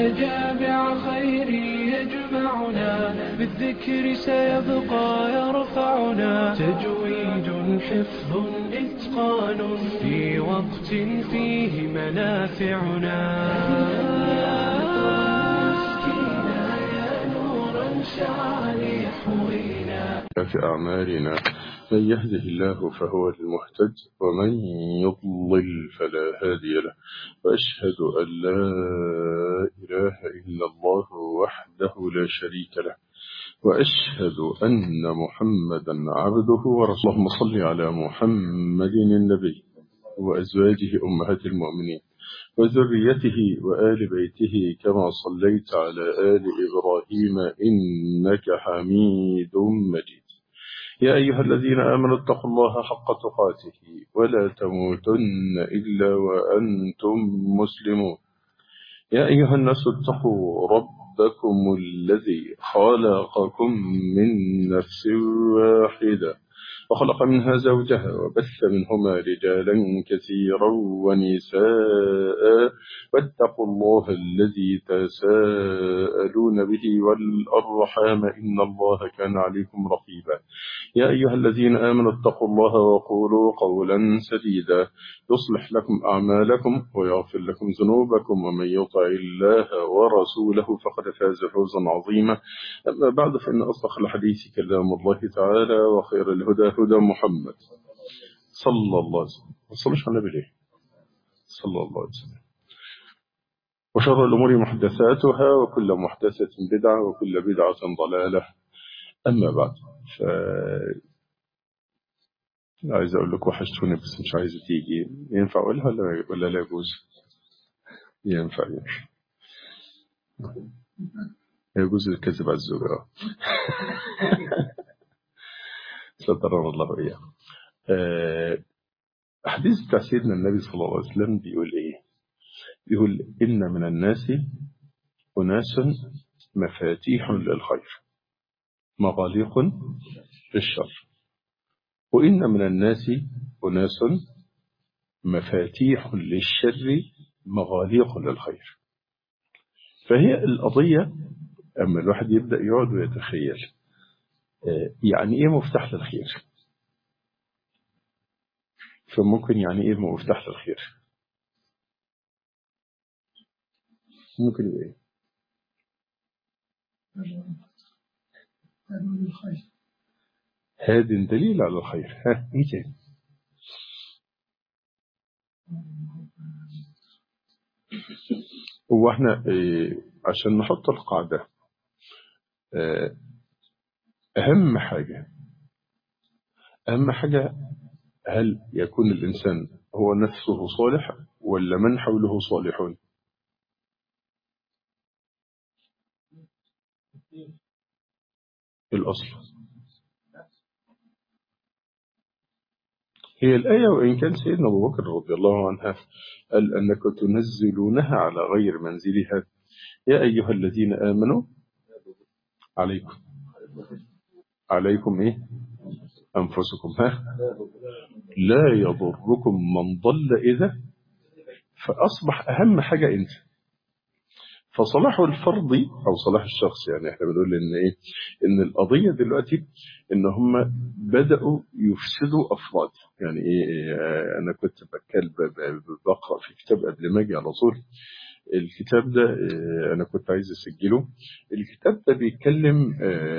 جامع خير يجمعنا بالذكر سيبقى يرفعنا تجويد حفظ إتقان في وقت فيه منافعنا مسكينا يا نورا شع ليحوينا في أعمالنا من يهده الله فهو المهتد ومن يضلل فلا هادي له وأشهد أن لا إله إلا الله وحده لا شريك له وأشهد أن محمدا عبده ورسوله اللهم صل على محمد النبي وأزواجه أمهات المؤمنين وذريته وآل بيته كما صليت على آل إبراهيم إنك حميد مجيد يا أيها الذين آمنوا اتقوا الله حق تقاته ولا تموتن إلا وأنتم مسلمون يا أيها الناس اتقوا ربكم الذي خلقكم من نفس واحدة وخلق منها زوجها وبث منهما رجالا كثيرا ونساء واتقوا الله الذي تساءلون به والأرحام إن الله كان عليكم رقيبا يا أيها الذين آمنوا اتقوا الله وقولوا قولا سديدا يصلح لكم أعمالكم ويغفر لكم ذنوبكم ومن يطع الله ورسوله فقد فاز فوزا عظيما أما بعد فإن أصدق الحديث كلام الله تعالى وخير الهدى هدى محمد صلى الله عليه وسلم وصلش على نبي ليه صلى الله عليه وسلم وشر الأمور محدثاتها وكل محدثة بدعة وكل بدعة ضلالة أما بعد ف... عايز أقول لك وحشتوني بس مش عايز تيجي ينفع أقولها ولا ولا لا يجوز ينفع ينفع يجوز الكذب على الزوجة سترنا الله وإياكم حديث بتاع سيدنا النبي صلى الله عليه وسلم بيقول إيه بيقول إن من الناس أناس مفاتيح للخير مغاليق للشر وإن من الناس أناس مفاتيح للشر مغاليق للخير فهي القضية أما الواحد يبدأ يقعد ويتخيل يعني إيه مفتاح للخير فممكن يعني إيه مفتاح للخير ممكن يبقى إيه هذا دليل على الخير ها ايه تاني هو احنا إيه عشان نحط القاعدة اه أهم حاجة أهم حاجة هل يكون الإنسان هو نفسه صالح ولا من حوله صالحون الأصل هي الآية وإن كان سيدنا أبو بكر رضي الله عنها قال أنك تنزلونها على غير منزلها يا أيها الذين آمنوا عليكم عليكم إيه أنفسكم ها لا يضركم من ضل إذا فأصبح أهم حاجة أنت فصلاح الفردي او صلاح الشخص يعني احنا بنقول ان ايه ان القضيه دلوقتي ان هم بداوا يفسدوا افراد يعني ايه انا كنت بتكلم بقرا في كتاب قبل ما اجي على طول الكتاب ده انا كنت عايز اسجله الكتاب ده بيتكلم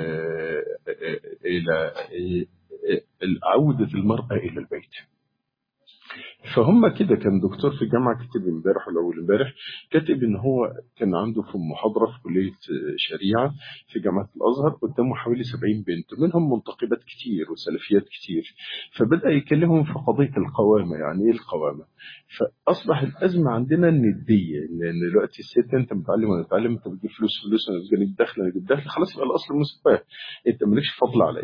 الى عوده المراه الى البيت فهم كده كان دكتور في الجامعة كتب امبارح ولا أول امبارح كاتب إن هو كان عنده في محاضرة في كلية شريعة في جامعة الأزهر قدامه حوالي 70 بنت منهم منتقبات كتير وسلفيات كتير فبدأ يكلمهم في قضية القوامة يعني إيه القوامة فأصبح الأزمة عندنا الندية لأن دلوقتي الست أنت متعلم ولا متعلم أنت بتجيب فلوس فلوس أنا بتجيب دخل أنا بجيب دخل خلاص يبقى الأصل المساواة أنت مالكش فضل عليا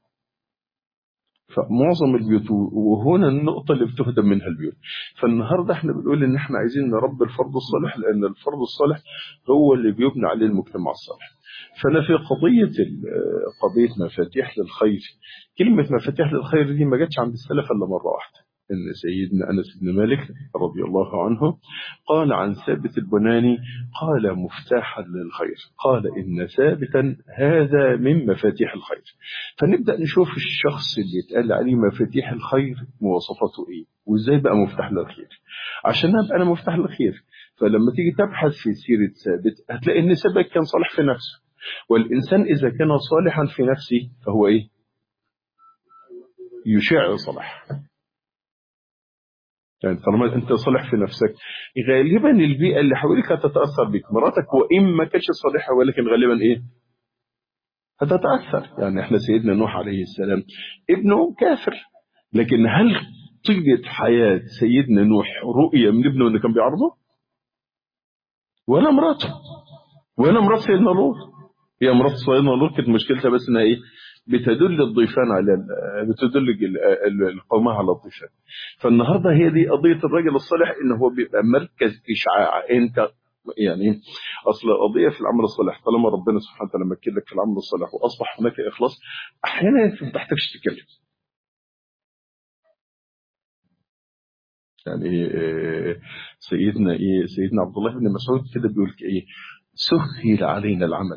فمعظم البيوت وهنا النقطة اللي بتهدم منها البيوت فالنهاردة احنا بنقول ان احنا عايزين نربي الفرد الصالح لان الفرد الصالح هو اللي بيبنى عليه المجتمع الصالح فانا في قضية قضية مفاتيح للخير كلمة مفاتيح للخير دي ما جاتش عند السلف الا مرة واحدة ان سيدنا انس بن مالك رضي الله عنه قال عن ثابت البناني قال مفتاحا للخير قال ان ثابتا هذا من مفاتيح الخير فنبدا نشوف الشخص اللي اتقال عليه مفاتيح الخير مواصفاته ايه وازاي بقى مفتاح للخير عشان ابقى انا مفتاح للخير فلما تيجي تبحث في سيره ثابت هتلاقي ان ثابت كان صالح في نفسه والانسان اذا كان صالحا في نفسه فهو ايه يشع صلاح يعني طالما انت صالح في نفسك غالبا البيئه اللي حواليك هتتاثر بك مراتك وان ما كانتش صالحه ولكن غالبا ايه هتتاثر يعني احنا سيدنا نوح عليه السلام ابنه كافر لكن هل طيله حياه سيدنا نوح رؤيه من ابنه اللي كان بيعرضه ولا مراته ولا مرات سيدنا لوط هي مرات سيدنا لوط كانت مشكلتها بس انها ايه بتدل الضيفان على بتدل القوم على الضيفان فالنهارده هي دي قضيه الرجل الصالح ان هو بيبقى مركز اشعاع انت يعني اصل قضيه في العمل الصالح طالما ربنا سبحانه وتعالى مكن لك في العمل الصالح واصبح هناك اخلاص احيانا انت ما تحتاجش تتكلم يعني سيدنا ايه سيدنا عبد الله بن مسعود كده بيقول ايه سهل علينا العمل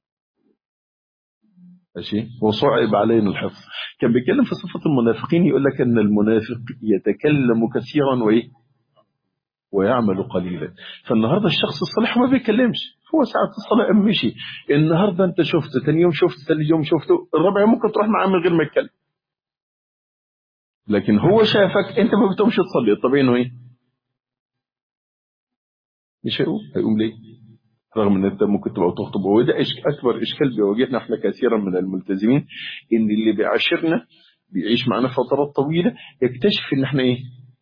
ماشي وصعب علينا الحفظ كان بيتكلم في صفة المنافقين يقول لك ان المنافق يتكلم كثيرا وايه ويعمل قليلا فالنهارده الشخص الصالح ما بيتكلمش هو ساعة الصلاة مشي النهارده انت شفته ثاني يوم شفته ثالث يوم شفته الرابع يوم ممكن تروح معاه من غير ما يتكلم لكن هو شافك انت ما بتقومش تصلي الطبيعي انه ايه مش هيقوم هيقوم ليه رغم ان انت ممكن تبقى تخطب وده اكبر اشكال بيواجهنا احنا كثيرا من الملتزمين ان اللي بيعاشرنا بيعيش معانا فترات طويله يكتشف ان احنا ايه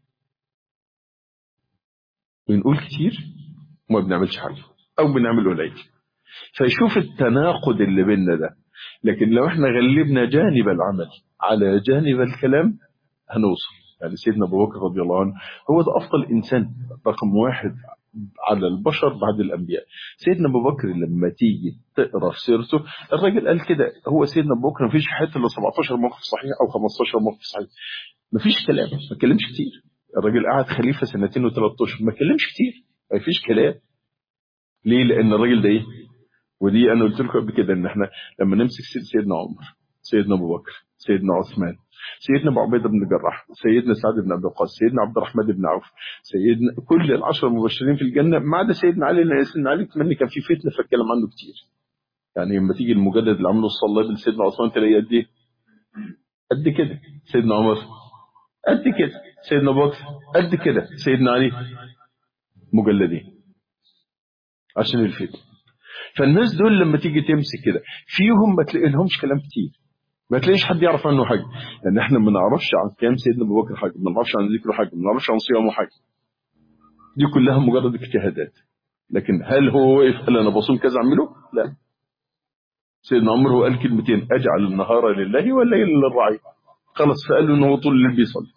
بنقول كتير وما بنعملش حاجه او بنعمل قليل فيشوف التناقض اللي بيننا ده لكن لو احنا غلبنا جانب العمل على جانب الكلام هنوصل يعني سيدنا ابو بكر رضي الله عنه هو ده افضل انسان رقم واحد على البشر بعد الانبياء سيدنا ابو بكر لما تيجي تقرا في سيرته الراجل قال كده هو سيدنا ابو بكر مفيش في حته الا 17 موقف صحيح او 15 موقف صحيح مفيش كلام ما اتكلمش كتير الراجل قعد خليفه سنتين وثلاث اشهر ما اتكلمش كتير مفيش كلام ليه لان الراجل ده ايه ودي انا قلت لكم قبل كده ان احنا لما نمسك سيدنا عمر سيدنا ابو بكر سيدنا عثمان سيدنا ابو عبيده بن الجراح سيدنا سعد بن ابي وقاص سيدنا عبد الرحمن بن عوف سيدنا كل العشره المبشرين في الجنه ما عدا سيدنا علي لان سيدنا علي كمان كان في فتنه فاتكلم عنه كتير يعني لما تيجي المجدد اللي عمله الصلاه بن سيدنا عثمان تلاقيه قد ايه؟ قد كده سيدنا عمر قد كده سيدنا ابو بكر قد كده سيدنا علي مجلدين عشان الفتنه فالناس دول لما تيجي تمسك كده فيهم ما تلاقي لهمش كلام كتير ما تلاقيش حد يعرف عنه حاجه لان احنا ما نعرفش عن قيام سيدنا ابو بكر حاجه ما نعرفش عن ذكره حاجه ما نعرفش عن صيامه حاجه دي كلها مجرد اجتهادات لكن هل هو وقف قال انا بصوم كذا اعمله؟ لا سيدنا عمر هو قال كلمتين اجعل النهار لله والليل للرعي خلاص فقال له ان هو طول الليل بيصلي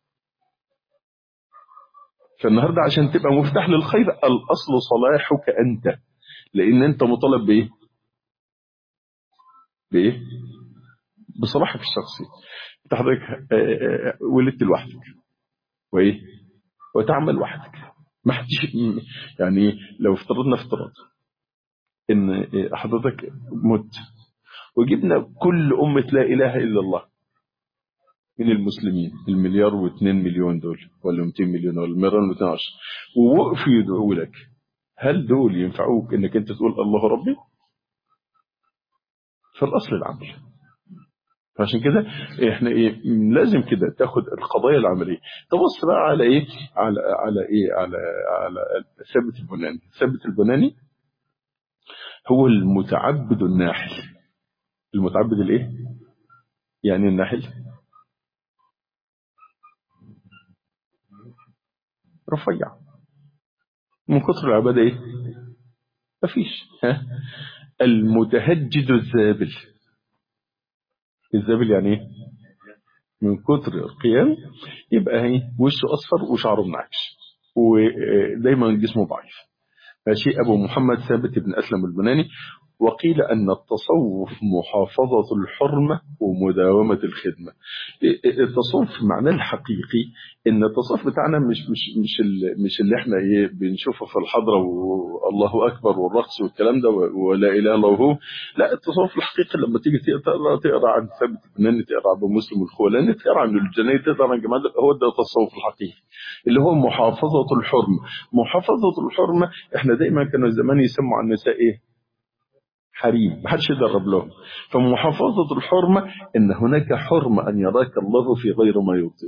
فالنهارده عشان تبقى مفتاح للخير الاصل صلاحك انت لان انت مطالب بايه؟ بايه؟ بصلاحك الشخصي انت حضرتك ولدت لوحدك وايه وتعمل وحدك ما حدش يعني لو افترضنا افتراض ان حضرتك مت وجبنا كل أمة لا إله إلا الله من المسلمين المليار واثنين مليون دول ولا 200 مليون ولا مليون و عشر ووقفوا يدعوا لك هل دول ينفعوك انك انت تقول الله ربي؟ فالأصل العمل فعشان كده احنا ايه لازم كده تاخد القضايا العمليه تبص بقى على ايه على على ايه على على ثابت البناني ثابت البناني هو المتعبد الناحل المتعبد الايه يعني الناحل رفيع من كثر العباده ايه مفيش ها المتهجد الذابل الذابل يعني ايه من كتر القيام يبقى ايه وشه اصفر وشعره منعكش ودايما جسمه ضعيف ماشي أبو محمد ثابت بن أسلم البناني وقيل أن التصوف محافظة الحرمة ومداومة الخدمة التصوف معناه الحقيقي ان التصوف بتاعنا مش مش مش ال- مش اللي احنا ايه بنشوفه في الحضره والله اكبر والرقص والكلام ده ولا اله الا هو لا التصوف الحقيقي لما تيجي تقرا تقرا عن ثابت البناني تقرا عن أبو مسلم الخولاني تقرا عن الجنيد تقرا عن جماعه هو ده التصوف الحقيقي اللي هو محافظه الحرمه محافظه الحرمه احنا دايما كانوا زمان يسموا عن النساء ايه حريم ما حدش يدرب لهم فمحافظة الحرمة إن هناك حرمة أن يراك الله في غير ما يرضي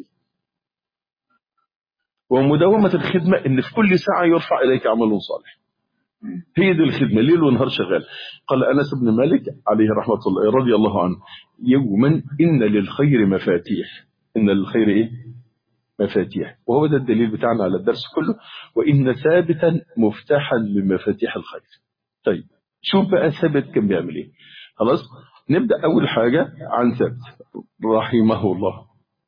ومداومة الخدمة إن في كل ساعة يرفع إليك عمل صالح هي دي الخدمة ليل ونهار شغال قال أنس بن مالك عليه رحمة الله رضي الله عنه يوما إن للخير مفاتيح إن للخير إيه مفاتيح وهو ده الدليل بتاعنا على الدرس كله وإن ثابتا مفتاحا من مفاتيح الخير طيب شوف بقى ثابت كان بيعمل ايه خلاص نبدا اول حاجه عن ثابت رحمه الله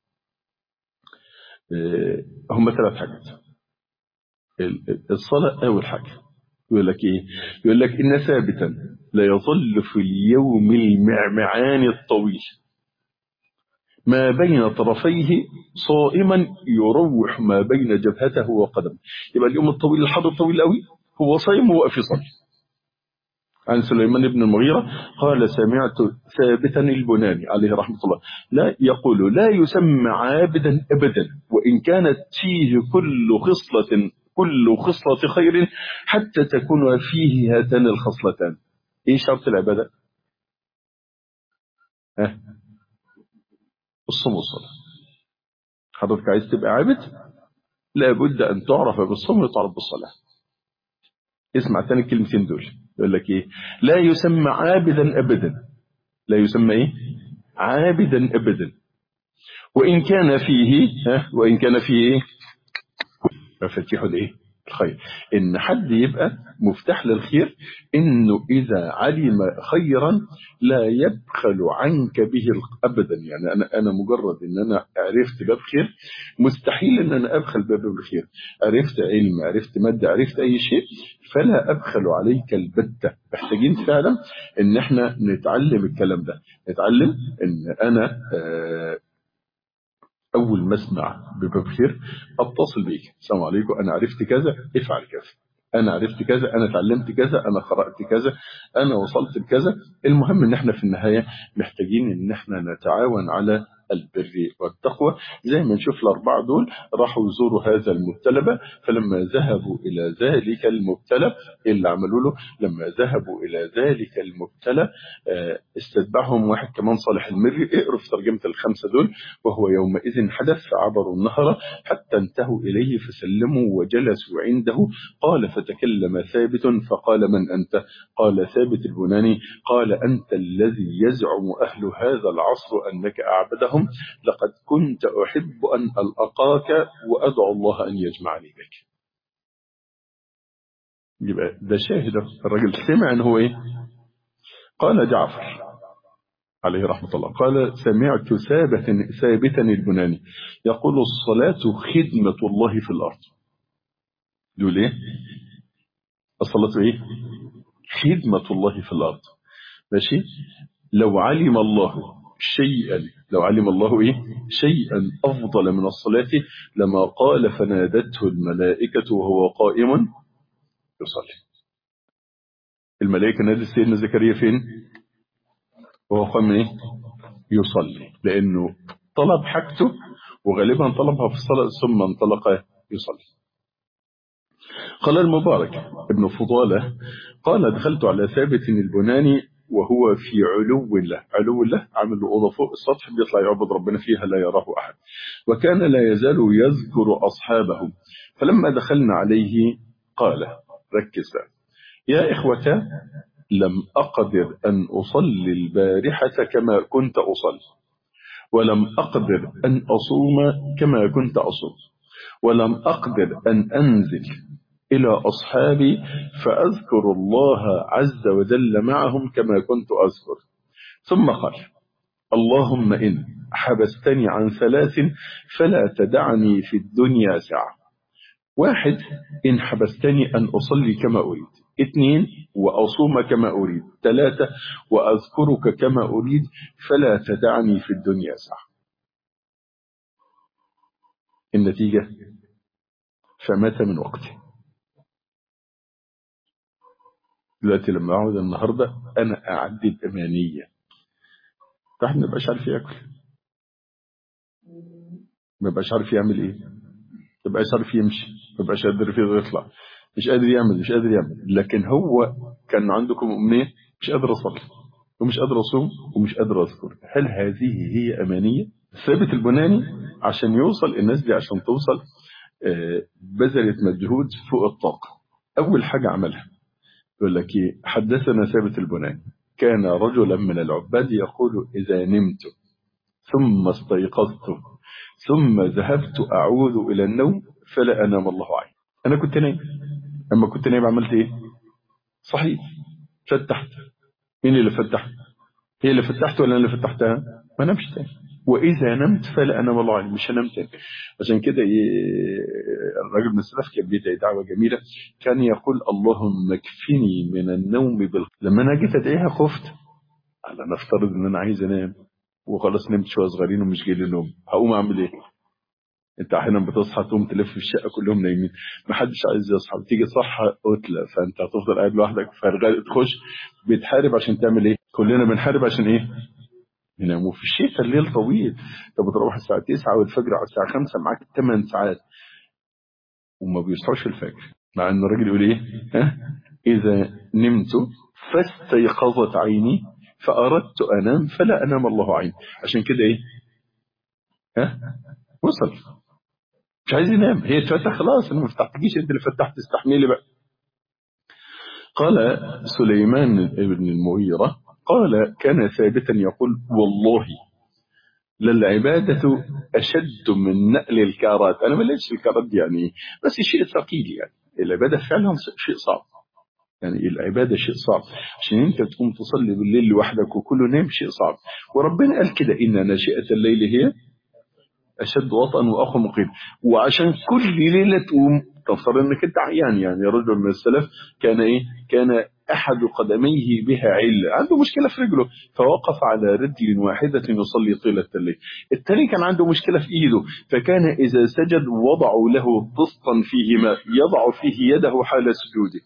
آه، هم ثلاث حاجات ال- ال- الصلاه اول حاجه يقول لك ايه يقول لك ان ثابتا لا يظل في اليوم المعمعان الطويل ما بين طرفيه صائما يروح ما بين جبهته وقدمه يبقى اليوم الطويل الحر الطويل قوي هو صايم وواقف يصلي عن سليمان بن المغيرة قال سمعت ثابتا البناني عليه رحمة الله لا يقول لا يسمى عابدا أبدا وإن كانت فيه كل خصلة كل خصلة خير حتى تكون فيه هاتان الخصلتان إيه شرط العبادة ها الصوم والصلاة حضرتك عايز تبقى عابد لابد أن تعرف بالصوم وتعرف بالصلاة اسمع تاني الكلمتين دول يقول لك ايه لا يسمى عابدا ابدا لا يسمى ايه عابدا ابدا وان كان فيه ها وان كان فيه ايه مفاتيح الايه الخير ان حد يبقى مفتاح للخير انه اذا علم خيرا لا يبخل عنك به ابدا يعني انا انا مجرد ان انا عرفت باب خير مستحيل ان انا ابخل باب الخير عرفت علم عرفت ماده عرفت اي شيء فلا ابخل عليك البته محتاجين فعلا ان احنا نتعلم الكلام ده نتعلم ان انا آه اول ما اسمع بباب خير اتصل بيك السلام عليكم انا عرفت كذا افعل كذا انا عرفت كذا انا اتعلمت كذا انا قرات كذا انا وصلت لكذا المهم ان احنا في النهايه محتاجين ان احنا نتعاون على البر والتقوى زي ما نشوف الأربعة دول راحوا يزوروا هذا المبتلى فلما ذهبوا إلى ذلك المبتلى اللي عملوا له لما ذهبوا إلى ذلك المبتلى استتبعهم واحد كمان صالح المري اقروا في ترجمة الخمسة دول وهو يومئذ حدث فعبروا النهر حتى انتهوا إليه فسلموا وجلسوا عنده قال فتكلم ثابت فقال من أنت قال ثابت البناني قال أنت الذي يزعم أهل هذا العصر أنك أعبدهم لقد كنت أحب أن ألقاك وأدعو الله أن يجمعني بك يبقى ده شاهد الرجل سمع أنه إيه قال جعفر عليه رحمة الله قال سمعت ثابت ثابتا البناني يقول الصلاة خدمة الله في الأرض يقول إيه الصلاة إيه خدمة الله في الأرض ماشي لو علم الله شيئا لو علم الله إيه شيئا أفضل من الصلاة لما قال فنادته الملائكة وهو قائم يصلي الملائكة نادت سيدنا زكريا فين وهو قام إيه يصلي لأنه طلب حاجته وغالبا طلبها في الصلاة ثم انطلق يصلي قال المبارك ابن فضالة قال دخلت على ثابت البناني وهو في علو الله علو الله عامل له أوضة فوق السطح بيطلع يعبد ربنا فيها لا يراه أحد وكان لا يزال يذكر أصحابه فلما دخلنا عليه قال ركز بقى يا إخوة لم أقدر أن أصلي البارحة كما كنت أصلي ولم أقدر أن أصوم كما كنت أصوم ولم أقدر أن أنزل إلى أصحابي فأذكر الله عز وجل معهم كما كنت أذكر ثم قال اللهم إن حبستني عن ثلاث فلا تدعني في الدنيا ساعة واحد إن حبستني أن أصلي كما أريد اثنين وأصوم كما أريد ثلاثة وأذكرك كما أريد فلا تدعني في الدنيا ساعة النتيجة فمات من وقته دلوقتي لما أقعد النهاردة أنا أعدي الأمانية فاحنا ما نبقاش عارف ياكل ما يبقاش عارف يعمل ايه ما يبقاش عارف يمشي ما يبقاش قادر يطلع مش قادر يعمل مش قادر يعمل لكن هو كان عندكم أمنية مش قادر أصلي ومش قادر أصوم ومش قادر أذكر هل هذه هي أمانية ثابت البناني عشان يوصل الناس دي عشان توصل آه، بذلت مجهود فوق الطاقة أول حاجة عملها يقول لك إيه حدثنا ثابت البناني كان رجلا من العباد يقول إذا نمت ثم استيقظت ثم ذهبت أعوذ إلى النوم فلا أنام الله عين أنا كنت نايم أما كنت نايم عملت إيه صحيح فتحت مين اللي فتح هي اللي فتحت ولا أنا اللي فتحتها ما نمش تاني وإذا نمت فلا أنام الله عين مش هنام تاني عشان كده إيه، الراجل من السلف كان بيدعي دعوة جميلة كان يقول اللهم اكفني من النوم بال لما أنا جيت أدعيها خفت على نفترض إن أنا عايز أنام وخلاص نمت شوية صغيرين ومش جاي لي نوم هقوم أعمل إيه انت احيانا بتصحى تقوم تلف في الشقه كلهم نايمين ما حدش عايز يصحى بتيجي تصحى قتله فانت هتفضل قاعد لوحدك فالغالب تخش بتحارب عشان تعمل ايه كلنا بنحارب عشان ايه ننام وفي الشتاء الليل طويل انت بتروح الساعه 9 والفجر على الساعه 5 معاك 8 ساعات وما بيصحوش في الفجر مع ان الراجل يقول ايه ها اذا نمت فاستيقظت عيني فاردت انام فلا انام الله عيني عشان كده ايه ها وصل مش عايز ينام هي اتفتح خلاص انا ما فتحتكيش انت اللي فتحت استحملي بقى قال سليمان بن المغيرة قال كان ثابتا يقول والله للعبادة أشد من نقل الكارات أنا ما لقيتش الكارات دي يعني إيه؟ بس شيء ثقيل يعني العبادة فعلا شيء صعب يعني العبادة شيء صعب عشان انت تقوم تصلي بالليل لوحدك وكله نام شيء صعب وربنا قال كده إن ناشئة الليل هي أشد وطئا وأخو مقيم وعشان كل ليلة تقوم تفترض انك انت عيان يعني رجل من السلف كان ايه كان احد قدميه بها علة عنده مشكلة في رجله فوقف على رجل واحدة يصلي طيلة الليل الثاني كان عنده مشكلة في ايده فكان اذا سجد وضعوا له بسطا فيه ماء يضع فيه يده حال سجوده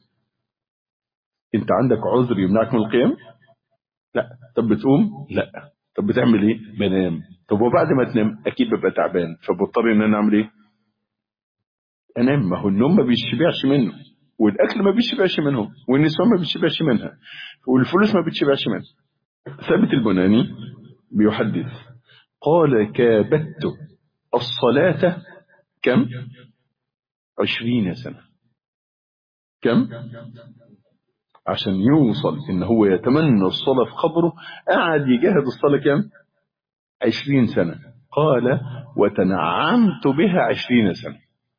انت عندك عذر يمنعك من القيام لا طب بتقوم لا طب بتعمل ايه بنام طب وبعد ما تنام اكيد ببقى تعبان فبضطر ان انا اعمل ايه انام ما هو النوم ما بيشبعش منه والاكل ما بيشبعش منه والنسوان ما بيشبعش منها والفلوس ما بتشبعش منها ثابت البناني بيحدث قال كابدت الصلاة كم عشرين سنة كم عشان يوصل ان هو يتمنى الصلاة في قبره قعد يجاهد الصلاة كم عشرين سنة قال وتنعمت بها عشرين سنة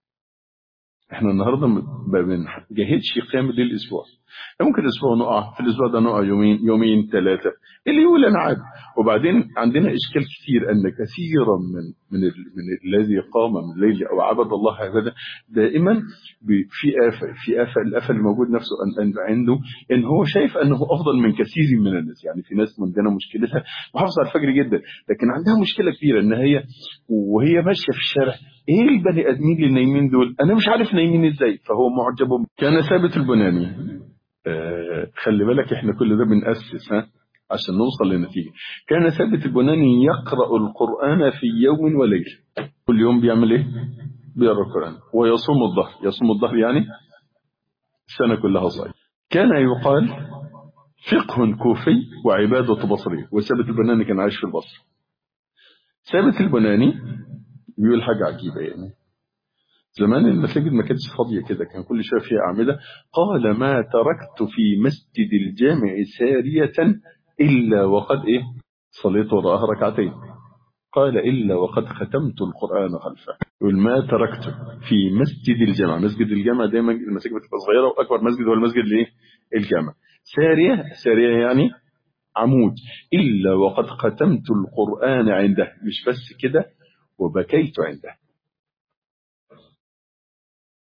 احنا النهاردة ما بنجهدش قيام الليل الاسبوع ممكن اسبوع نقع في الاسبوع ده نقع يومين يومين ثلاثة اللي يقول انا عادي وبعدين عندنا اشكال كتير ان كثيرا من من ال من الذي قام من الليل او عبد الله هكذا دائما في آفة في آفة الآفة اللي موجود نفسه أن عنده ان هو شايف انه افضل من كثير من الناس يعني في ناس عندنا مشكلتها محافظة على الفجر جدا لكن عندها مشكلة كبيرة ان هي وهي ماشية في الشارع ايه البني ادمين اللي نايمين دول انا مش عارف نايمين ازاي فهو معجب كان ثابت البناني آه خلي بالك احنا كل ده بنأسس ها عشان نوصل لنتيجة كان ثابت البناني يقرأ القرآن في يوم وليلة كل يوم بيعمل ايه بيقرأ القرآن ويصوم الظهر يصوم الظهر يعني السنة كلها صايم كان يقال فقه كوفي وعبادة بصري وثابت البناني كان عايش في البصر ثابت البناني بيقول حاجة عجيبة يعني زمان المساجد ما كانتش فاضية كده كان كل شوية فيها أعمدة قال ما تركت في مسجد الجامع سارية إلا وقد إيه صليت وراءها ركعتين قال إلا وقد ختمت القرآن خلفه يقول ما تركت في مسجد الجامع مسجد الجامع دايما المساجد بتبقى صغيرة وأكبر مسجد هو المسجد ليه الجامع سارية سارية يعني عمود إلا وقد ختمت القرآن عنده مش بس كده وبكيت عنده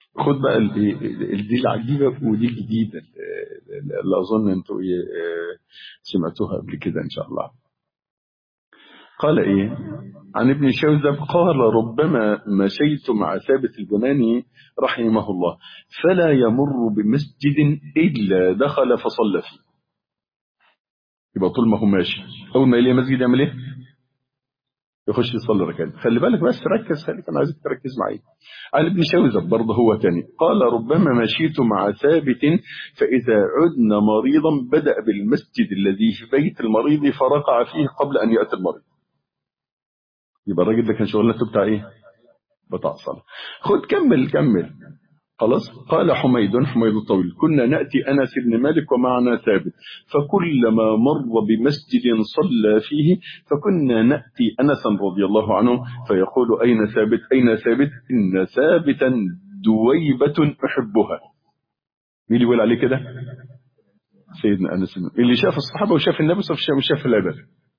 خد بقى ال- ال- دي العجيبة ودي الجديدة اللي- اللي أظن أنتوا إيه، آه، سمعتوها قبل كده إن شاء الله قال إيه عن ابن شوذب قال ربما مشيت مع ثابت البناني رحمه الله فلا يمر بمسجد إلا دخل فصلى فيه يبقى طول ما هو ماشي أول ما يلاقي مسجد يعمل إيه يخش يصلي ركعتين خلي بالك بس ركز خليك انا عايزك تركز معي عن ابن شوذب برضه هو تاني قال ربما مشيت مع ثابت فإذا عدنا مريضا بدأ بالمسجد الذي في بيت المريض فرقع فيه قبل أن يأتي المريض يبقى الراجل ده كان شغلته بتاع ايه بتاع صلاة خد كمل كمل خلاص قال حميد حميد الطويل كنا نأتي أنس بن مالك ومعنا ثابت فكلما مر بمسجد صلى فيه فكنا نأتي أنسا رضي الله عنه فيقول أين ثابت أين ثابت إن ثابتا دويبة أحبها مين اللي يقول عليه كده سيدنا أنس بن- اللي شاف الصحابة وشاف النبي صلى الله عليه وسلم وشاف العباد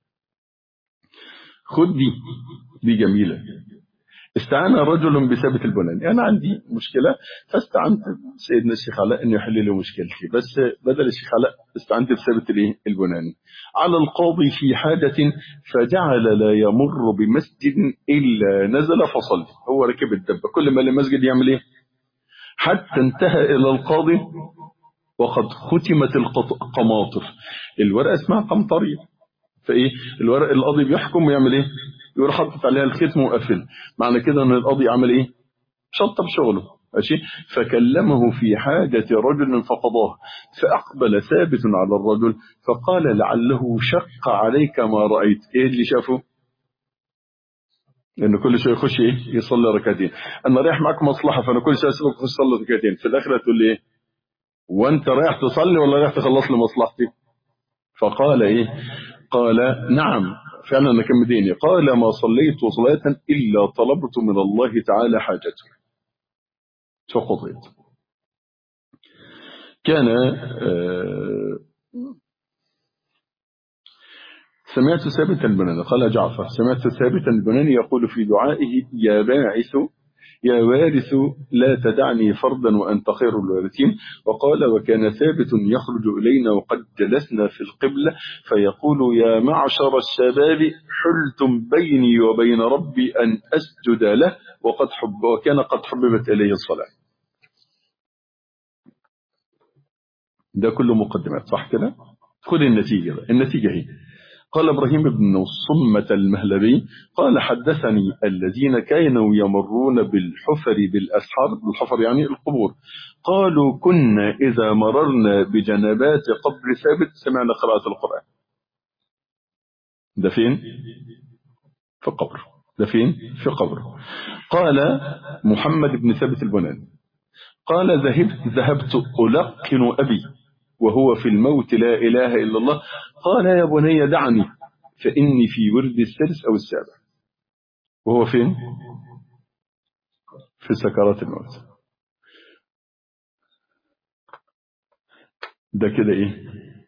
خد دي دي جميلة استعان رجل بثابت البناني أنا عندي مشكلة فاستعنت سيدنا الشيخ علاء أن يحل لي مشكلتي بس بدل الشيخ علاء استعنت بثابت الإيه؟ البناني على القاضي في حاجة فجعل لا يمر بمسجد إلا نزل فصلي هو ركب الدبة كل ما المسجد يعمل إيه حتى انتهى إلى القاضي وقد ختمت القماطر الورقة اسمها قمطرية فايه الورق القاضي بيحكم ويعمل ايه يروح حاطط عليها الختم وقافل معنى كده ان القاضي عمل ايه شطب شغله ماشي فكلمه في حاجة رجل فقضاه فأقبل ثابت على الرجل فقال لعله شق عليك ما رأيت ايه اللي شافه لأن كل شوية يخش ايه يصلي ركعتين أنا رايح معاك مصلحة فأنا كل شوية أسيبك تخش تصلي ركعتين في الآخرة تقول لي ايه وأنت رايح تصلي ولا رايح تخلص لي مصلحتي فقال ايه قال نعم فعلا انا كان مديني قال ما صليت صلاة إلا طلبت من الله تعالى حاجته فقضيت كان آه، سمعت ثابتا البناني قال جعفر سمعت ثابتا البناني يقول في دعائه يا باعث يا وارث لا تدعني فردا وأنت خير الوارثين وقال وكان ثابت يخرج إلينا وقد جلسنا في القبلة فيقول يا معشر الشباب حلتم بيني وبين ربي أن أسجد له وقد حب وكان قد حببت إليه الصلاة ده كله مقدمات صح كده خذ النتيجة بقى. النتيجة هي قال إبراهيم بن صمة المهلبي قال حدثني الذين كانوا يمرون بالحفر بالأسحار بالحفر يعني القبور قالوا كنا إذا مررنا بجنبات قبر ثابت سمعنا قراءة القرآن ده فين؟ في قبر ده فين؟ في قبر قال محمد بن ثابت البناني قال ذهبت ذهبت ألقن أبي وهو في الموت لا إله إلا الله قال يا بني دعني فإني في ورد السادس أو السابع وهو فين في سكرات الموت ده كده إيه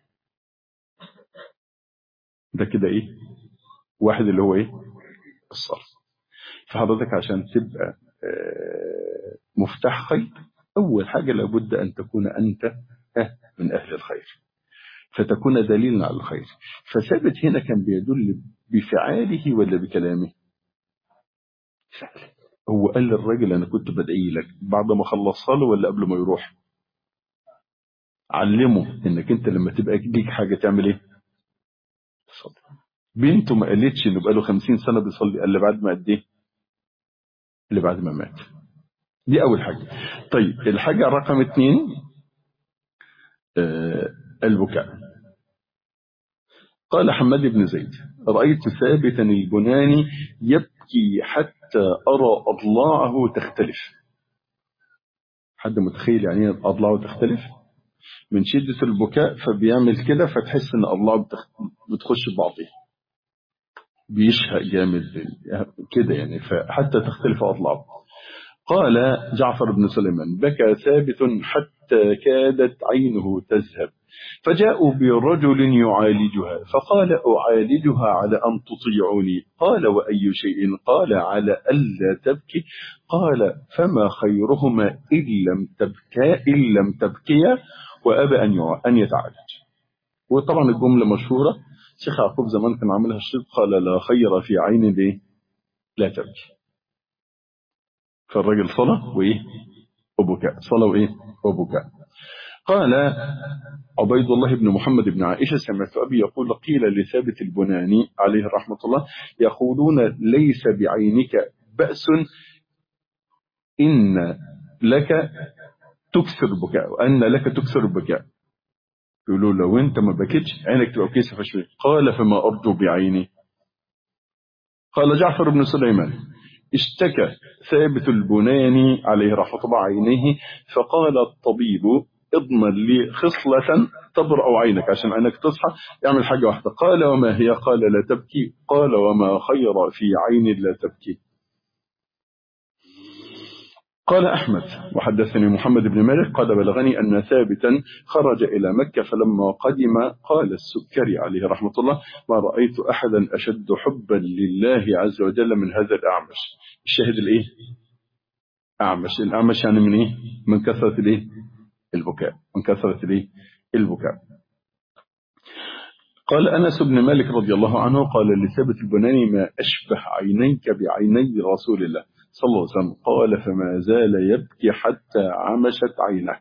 ده كده إيه واحد اللي هو إيه الصرف فحضرتك عشان تبقى آه، مفتاح خير أول حاجة لابد أن تكون أنت آه، من أهل الخير فتكون دليلا على الخير فثابت هنا كان بيدل بفعاله ولا بكلامه فعله هو قال للراجل أنا كنت بدعي لك بعد ما خلصها له ولا قبل ما يروح علمه انك انت لما تبقى ليك حاجة تعمل ايه تصلي بنته ما قالتش انه بقاله 50 سنة بيصلي قال لي بعد ما قد ايه اللي بعد ما مات دي اول حاجة طيب الحاجة رقم اتنين آه البكاء قال حماد بن زيد رأيت ثابتا البناني يبكي حتى أرى أضلاعه تختلف حد متخيل يعني ايه أضلاعه تختلف من شدة البكاء فبيعمل كده فتحس ان أضلاعه بتخ- بتخش في بعضها بيشهق جامد كده يعني فحتى تختلف أضلاعه قال جعفر بن سليمان بكى ثابت حتى كادت عينه تذهب فجاءوا برجل يعالجها فقال أعالجها على أن تطيعوني قال وأي شيء قال على ألا تبكي قال فما خيرهما إن لم تبكى إن لم تبكيا وأبى أن يع- أن يتعالج وطبعا الجملة مشهورة شيخ يعقوب زمان كان عاملها الشيخ قال لا خير في عين دي لا تبكي فالراجل صلاة وإيه وبكاء صلاة وإيه وبكاء قال عبيد الله بن محمد بن عائشة سمعت أبي يقول قيل لثابت البناني عليه رحمة الله يقولون ليس بعينك بأس إن لك تكثر البكاء وأن لك تكثر البكاء يقولوا لو أنت ما بكيتش عينك تبقى كيسة شوية قال فما أرجو بعيني قال جعفر بن سليمان اشتكى ثابت البناني عليه رحمة الله عينيه فقال الطبيب اضمن لي خصلة تبرأ عينك عشان عينك تصحى اعمل حاجة واحدة قال وما هي قال لا تبكي قال وما خير في عين لا تبكي قال أحمد وحدثني محمد بن مالك قال بلغني أن ثابتا خرج إلى مكة فلما قدم قال السكري عليه رحمة الله ما رأيت أحدا أشد حبا لله عز وجل من هذا الأعمش الشاهد الإيه أعمش الأعمش يعني من إيه من كثرة الإيه البكاء من كثرة الإيه البكاء قال أنس بن مالك رضي الله عنه قال لثابت البناني ما أشبه عينيك بعيني رسول الله صلى الله عليه وسلم قال فما زال يبكي حتى عمشت عينه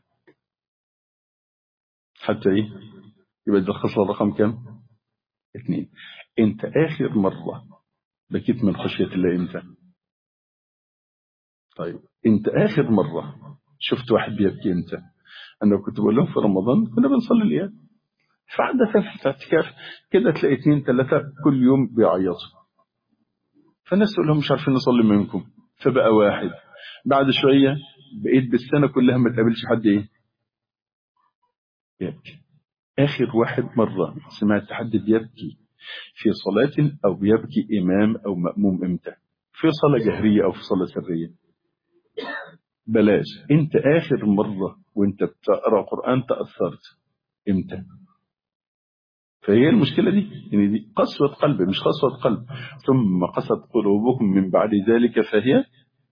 حتى ايه يبقى ده الخصلة رقم كم اثنين انت اخر مرة بكيت من خشية الله امتى طيب انت اخر مرة شفت واحد بيبكي امتى انا كنت بقول لهم في رمضان كنا بنصلي الايام فعندك في اعتكاف كده تلاقي اثنين ثلاثة كل يوم بيعيطوا فالناس تقول لهم مش عارفين نصلي منكم فبقى واحد بعد شوية بقيت بالسنة كلها ما تقابلش حد ايه يبكي آخر واحد مرة سمعت حد بيبكي في صلاة أو بيبكي إمام أو مأموم إمتى في صلاة جهرية أو في صلاة سرية بلاش أنت آخر مرة وأنت بتقرأ قرآن تأثرت إمتى فهي المشكلة دي يعني دي قسوة قلب مش قسوة قلب ثم قست قلوبكم من بعد ذلك فهي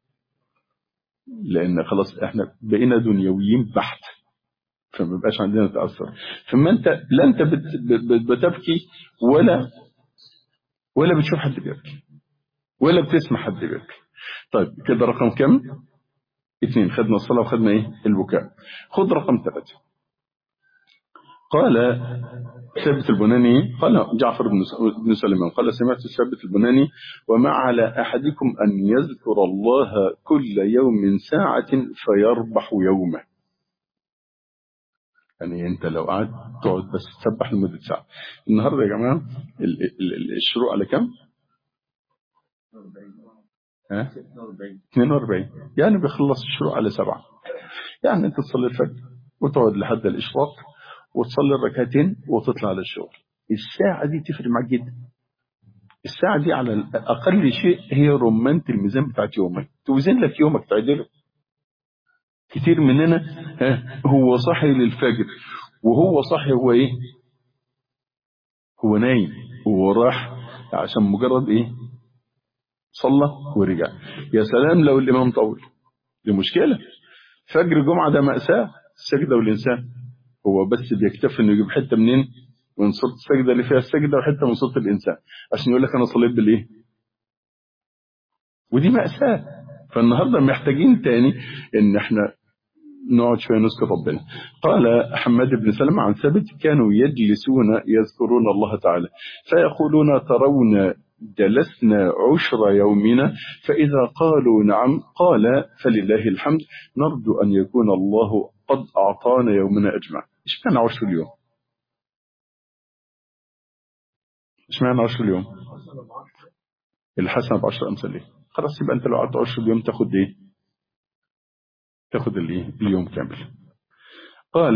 لأن خلاص احنا بقينا دنيويين بحت فما بقاش عندنا تأثر فما انت لا انت بت بت بتبكي ولا ولا بتشوف حد بيبكي ولا بتسمع حد بيبكي طيب كده رقم كم اثنين خدنا الصلاة وخدنا ايه البكاء خد رقم ثلاثة قال ثابت البناني قال جعفر بن سليمان قال سمعت ثابت البناني وما على أحدكم أن يذكر الله كل يوم ساعة فيربح يومه يعني انت لو قعدت تقعد بس تسبح لمدة ساعة النهاردة يا جماعة ال ال ال الشروق على كم؟ ها؟ 42 يعني بيخلص الشروق على سبعة يعني انت تصلي الفجر وتقعد لحد الإشراق وتصلي الركعتين وتطلع للشغل الساعة دي تفرق معاك جدا الساعة دي على أقل شيء هي رمانة الميزان بتاعت يومك توزن لك يومك تعدله كتير مننا ها هو صاحي للفجر وهو صاحي هو ايه هو نايم وهو راح عشان مجرد ايه صلى ورجع يا سلام لو الامام طول دي مشكلة فجر جمعة ده مأساة السجدة والإنسان هو بس بيكتفي انه يجيب حتة منين من صوت السجدة اللي فيها السجدة وحتة من صوت الإنسان عشان يقول لك أنا صليت بالإيه ودي مأساة فالنهاردة محتاجين تاني ان احنا نقعد شوية نذكر ربنا قال حماد بن سلمة عن ثابت كانوا يجلسون يذكرون الله تعالى فيقولون ترون جلسنا عشر يومنا فإذا قالوا نعم قال فلله الحمد نرجو أن يكون الله قد أعطانا يومنا أجمع إيش معنى عشر اليوم إيش معنى عشر اليوم الحسنة بعشر أمثاليه خلاص يبقى أنت لو قعدت عشر اليوم تاخد إيه تاخد الايه اليوم كامل قال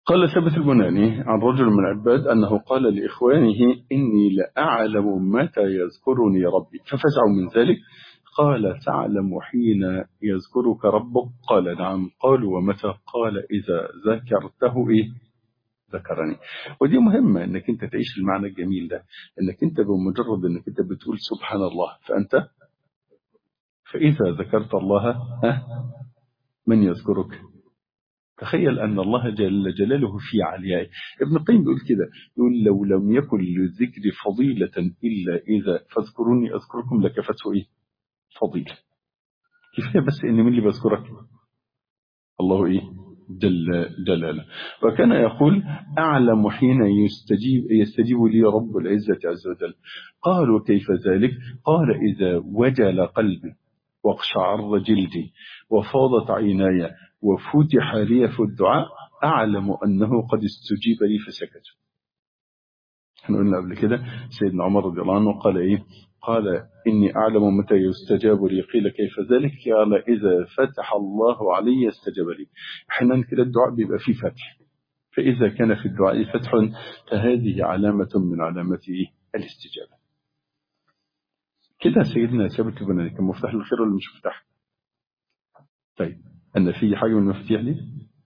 قال ثبت البناني عن رجل من العباد أنه قال لإخوانه إني لأعلم متى يذكرني ربي ففزعوا من ذلك قال تعلم حين يذكرك ربك قال نعم قالوا ومتى قال إذا ذكرته إيه ذكرني ودي مهمة انك انت تعيش المعنى الجميل ده انك انت بمجرد انك انت بتقول سبحان الله فانت فاذا ذكرت الله ها من يذكرك تخيل أن الله جل جلاله في عليائه ابن القيم بيقول كده يقول لو لم يكن للذكر فضيلة إلا إذا فاذكروني أذكركم لكفته إيه فضيلة كفاية بس إن من اللي بذكرك الله إيه جل جلاله وكان يقول أعلم حين يستجيب, يستجيب لي رب العزة عز وجل قالوا كيف ذلك قال إذا وجل قلبي واقشعر جلدي وفاضت عيناي وفتح لي في الدعاء أعلم أنه قد استجيب لي فسكت احنا قلنا قبل كده سيدنا عمر رضي الله عنه قال إيه قال إني أعلم متى يستجاب لي قيل كيف ذلك قال إذا فتح الله علي استجاب لي احيانا كده الدعاء بيبقى فيه فتح فإذا كان في الدعاء فتح فهذه علامة من علامات الاستجابة كده سيدنا ثابت بن كان مفتاح الخير ولا مش مفتاح طيب أن في حاجة من المفاتيح دي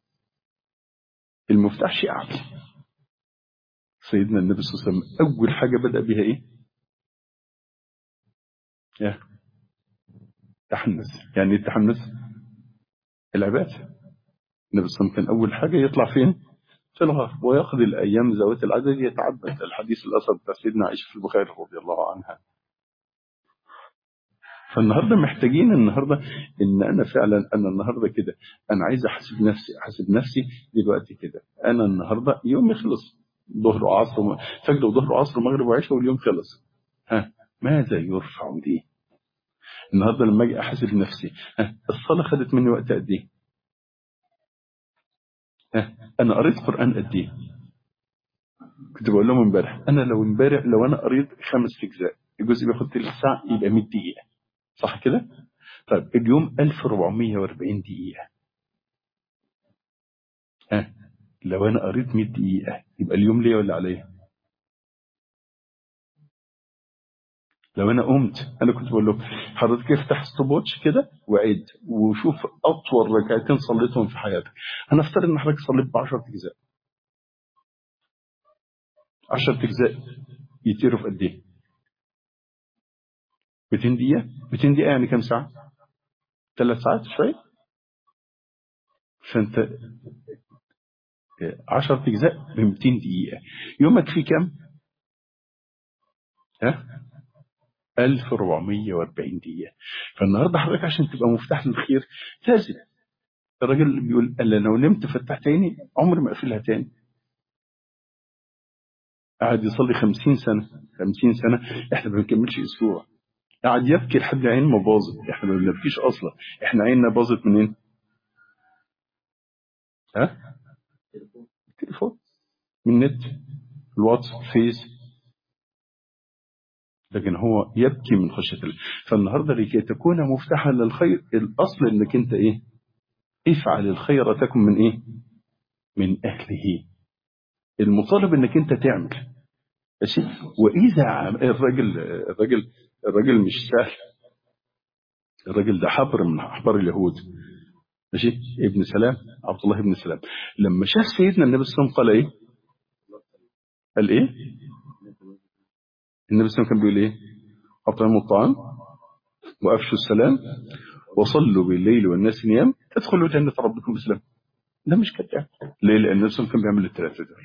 المفتاح شيء عقلي سيدنا النبي صلى الله عليه وسلم أول حاجة بدأ بها إيه يا تحنث يعني ايه التحنث العبادة النبي صلى الله عليه وسلم كان أول حاجة يطلع فين في الغار ويقضي الأيام ذوات العدد يتعبد الحديث الأثر بتاع سيدنا عائشة في البخاري رضي الله عنها فالنهارده محتاجين النهارده ان انا فعلا انا النهارده كده انا عايز احاسب نفسي احاسب نفسي دلوقتي كده انا النهارده يومي خلص ظهر وعصر فجر وظهر وعصر ومغرب وعشاء واليوم خلص ها ماذا يرفع لي النهارده لما اجي احاسب نفسي ها الصلاه خدت مني وقت قد ايه ها انا قريت قران قد ايه كنت بقول لهم امبارح انا لو امبارح لو انا قريت خمس اجزاء الجزء بياخد تلت ساعه يبقى 100 دقيقه صح كده طيب اليوم 1440 دقيقه ها لو انا قريت 100 دقيقه يبقى اليوم ليا ولا عليا لو انا قمت انا كنت بقول لكم حضرتك افتح ستوب واتش كده وعد وشوف اطول ركعتين صليتهم في حياتك هنفترض ان حضرتك صليت ب 10 اجزاء 10 اجزاء يطيروا في قد ايه 200 دقيقه 200 دقيقه يعني كام ساعه ثلاث ساعات شويه فانت 10 اجزاء ب 200 دقيقه يومك فيه كام ها 1440 دقيقة فالنهاردة حضرتك عشان تبقى مفتاح للخير لازم الراجل اللي بيقول ألا لو نمت فتحت عيني عمري ما أقفلها تاني قعد يصلي 50 سنة 50 سنة احنا ما بنكملش اسبوع قعد يبكي لحد عين ما باظت احنا ما بنبكيش اصلا احنا عيننا باظت منين ها التليفون من النت الواتس الفيس لكن هو يبكي من خشية الله فالنهاردة لكي تكون مفتاحا للخير الأصل أنك أنت إيه افعل الخير تكن من إيه من أهله المطالب أنك أنت تعمل ماشي وإذا الراجل الراجل الراجل مش سهل الراجل ده حبر من أحبار اليهود ماشي ابن سلام عبد الله ابن سلام لما شاف سيدنا النبي صلى الله عليه وسلم قال ايه قال ايه النبي صلى الله عليه وسلم كان بيقول ايه اطعموا الطعام وافشوا السلام وصلوا بالليل والناس نيام تدخلوا جنة ربكم بسلام ده مش كده ليه لان النبي صلى الله عليه وسلم كان بيعمل الثلاثه دول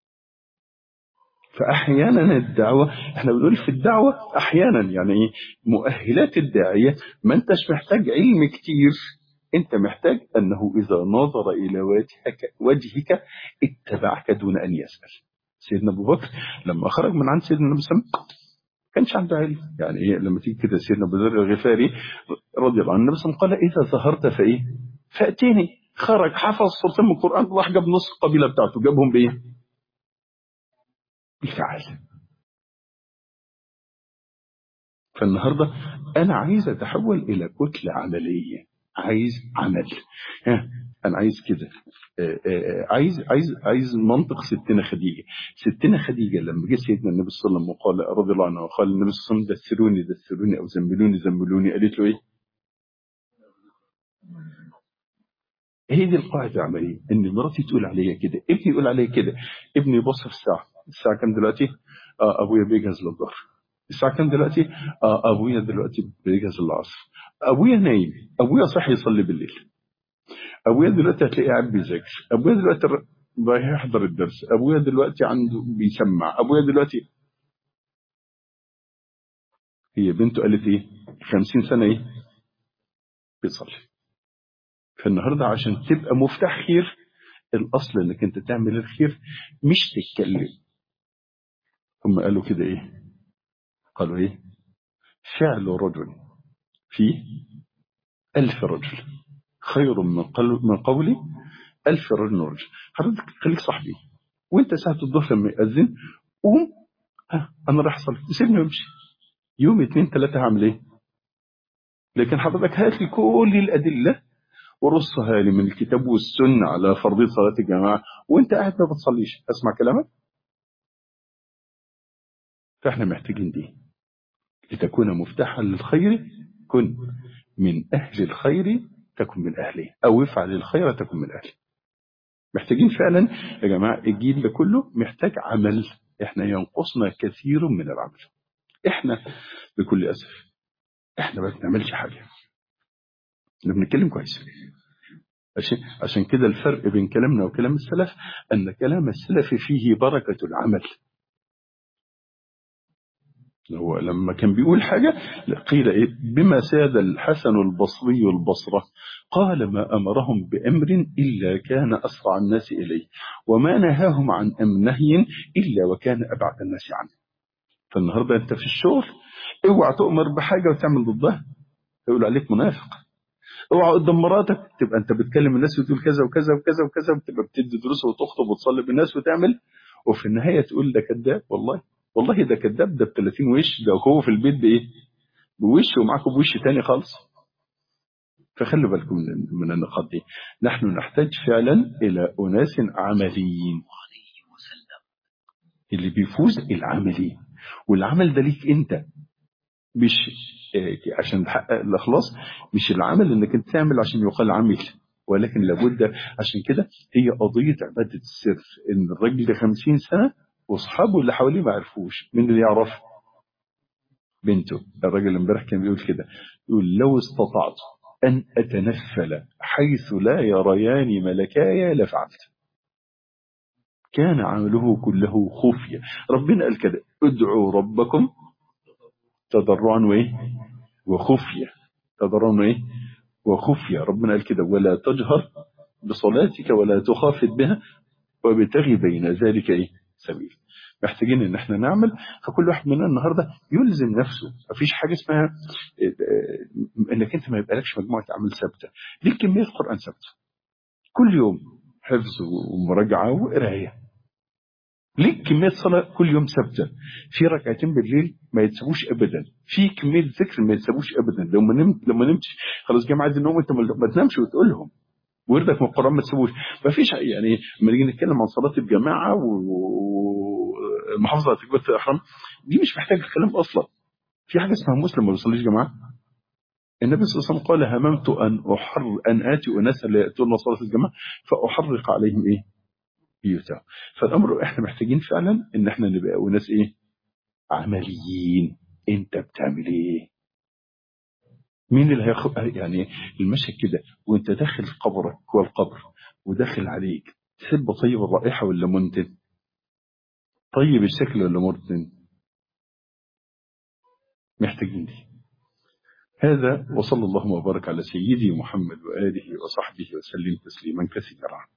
فاحيانا الدعوه احنا بنقول في الدعوه احيانا يعني ايه مؤهلات الداعيه ما انتش محتاج علم كتير انت محتاج انه اذا نظر الى وجهك وجهك اتبعك دون ان يسال سيدنا ابو بكر لما خرج من عند سيدنا النبي صلى الله عليه وسلم كانش عنده علم يعني ايه لما تيجي كده سيدنا ابو ذر الغفاري رضي الله عنه النبي صلى الله عليه وسلم قال اذا ظهرت فايه فاتيني خرج حفظ سورتين من القران راح جاب نص القبيله بتاعته جابهم بايه بالفعل فالنهارده انا عايز اتحول الى كتله عمليه عايز عمل ها انا عايز كده آه، آه، عايز عايز عايز منطق ستنا خديجه ستنا خديجه لما جه سيدنا النبي صلى الله عليه وسلم وقال رضي الله عنه وقال النبي صلى الله عليه وسلم دثروني دثروني او زملوني زملوني قالت له ايه؟ هي دي القاعده العمليه ان مراتي تقول عليا كده ابني يقول عليا كده ابني يبص في الساعه الساعه كام دلوقتي؟ آه ابويا بيجهز للظهر الساعه كام دلوقتي؟ آه ابويا دلوقتي بيجهز للعصر ابويا نايم ابويا صحي يصلي بالليل ابويا دلوقتي هتلاقيه قاعد بيذاكر ابويا دلوقتي ر- رايح يحضر الدرس ابويا دلوقتي عنده بيسمع ابويا دلوقتي هي بنته قالت ايه 50 سنه ايه بيصلي فالنهارده عشان تبقى مفتاح خير الاصل انك انت تعمل الخير مش تتكلم هم قالوا كده ايه قالوا ايه فعل رجل فيه ألف رجل خير من قل- من قول ألف رجل رجل حضرتك خليك صاحبي وانت ساعة الظهر لما يأذن قوم ها انا راح اصلي سيبني وامشي يوم اتنين تلاتة هعمل ايه لكن حضرتك هات لي كل الأدلة ورصها لي من الكتاب والسنة على فرضية صلاة الجماعة وانت قاعد ما بتصليش اسمع كلامك فاحنا محتاجين دي لتكون مفتاحا للخير كن من أهل الخير تكن من أهله أو افعل الخير تكن من أهله محتاجين فعلا يا جماعة الجيل ده كله محتاج عمل احنا ينقصنا كثير من العمل احنا بكل أسف احنا ما بنعملش حاجة احنا بنتكلم كويس عشان عشان كده الفرق بين كلامنا وكلام السلف أن كلام السلف فيه بركة العمل هو لما كان بيقول حاجة قيل إيه بما ساد الحسن البصري البصرة قال ما أمرهم بأمر إلا كان أسرع الناس إليه وما نهاهم عن أم نهي إلا وكان أبعد الناس عنه فالنهاردة أنت في الشغل اوعى تؤمر بحاجة وتعمل ضدها يقول عليك منافق اوعى قدام مراتك تبقى انت بتكلم الناس وتقول كذا وكذا وكذا وكذا وتبقى بتدي دروس وتخطب وتصلي بالناس وتعمل وفي النهايه تقول ده كذاب والله والله ده كذاب ده ب 30 وش ده هو في البيت بايه؟ بوش ومعاكم بوش تاني خالص فخلوا بالكم من من النقاط دي نحن نحتاج فعلا الى اناس عمليين اللي بيفوز العملي والعمل ده ليك انت مش آه، عشان تحقق الاخلاص مش العمل انك انت تعمل عشان يقال عمل ولكن لابد عشان كده هي قضيه عباده السر ان الراجل ده 50 سنه واصحابه اللي حواليه ما عرفوش مين اللي يعرف بنته الراجل امبارح كان بيقول كده يقول لو استطعت ان اتنفل حيث لا يريان ملكاي لفعلت كان عمله كله خفيه ربنا قال كده ادعوا ربكم تضرعا وايه وخفيه تضرعا وايه وخفيه ربنا قال كده ولا تجهر بصلاتك ولا تخافت بها وابتغي بين ذلك ايه سبيل محتاجين ان احنا نعمل فكل واحد مننا النهارده يلزم نفسه مفيش حاجه اسمها آه، آه، انك انت ما يبقالكش مجموعه اعمال ثابته ليك كميه قران ثابته كل يوم حفظ ومراجعه وقرايه ليك كميه صلاه كل يوم ثابته في ركعتين بالليل ما يتسابوش ابدا في كميه ذكر ما يتسابوش ابدا لو ما نمت لما نمتش خلاص جه ميعاد النوم انت ما ما تنامش وتقول لهم وردك من القران ما تسيبوش ما فيش يعني لما نيجي نتكلم عن صلاه الجماعه والمحافظه على تكبيره الاحرام دي مش محتاجه كلام اصلا في حاجه اسمها مسلم ما بيصليش جماعه النبي صلى الله عليه وسلم قال هممت ان احر ان اتي اناسا لا ياتون صلاه الجماعه فاحرق عليهم ايه؟ بيوتهم فالامر احنا محتاجين فعلا ان احنا نبقى ناس ايه؟ عمليين انت بتعمل ايه؟ مين اللي هياخد يعني المشهد كده وانت داخل قبرك جوه القبر وداخل عليك تحب طيب الرائحه ولا منتن؟ طيب الشكل ولا منتن؟ محتاجين دي هذا وصلى الله وبارك على سيدي محمد وآله وصحبه وسلم تسليما كثيرا